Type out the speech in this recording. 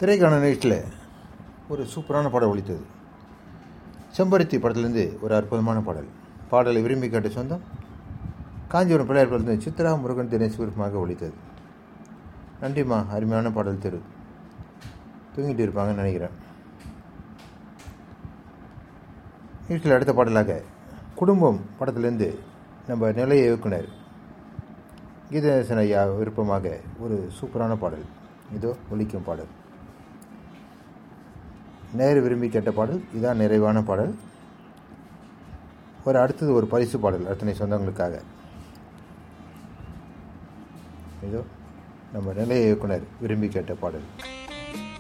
திரைக்கான நிகழ்ச்சியில் ஒரு சூப்பரான பாடல் ஒலித்தது செம்பருத்தி படத்துலேருந்து ஒரு அற்புதமான பாடல் பாடலை விரும்பி கேட்ட சொந்தம் காஞ்சிபுரம் பிள்ளையார் படத்துலேருந்து சித்ரா முருகன் தினேஷ் விருப்பமாக ஒலித்தது நன்றிம்மா அருமையான பாடல் தெரு தூங்கிட்டு இருப்பாங்கன்னு நினைக்கிறேன் நிகழ்ச்சியில் அடுத்த பாடலாக குடும்பம் படத்துலேருந்து நம்ம நிலைய இயக்குனர் கீதநேசன் ஐயா விருப்பமாக ஒரு சூப்பரான பாடல் இதோ ஒலிக்கும் பாடல் நேரு விரும்பி கேட்ட பாடல் இதான் நிறைவான பாடல் ஒரு அடுத்தது ஒரு பரிசு பாடல் அத்தனை சொந்தங்களுக்காக இதோ நம்ம நிலைய இயக்குனர் விரும்பி கேட்ட பாடல்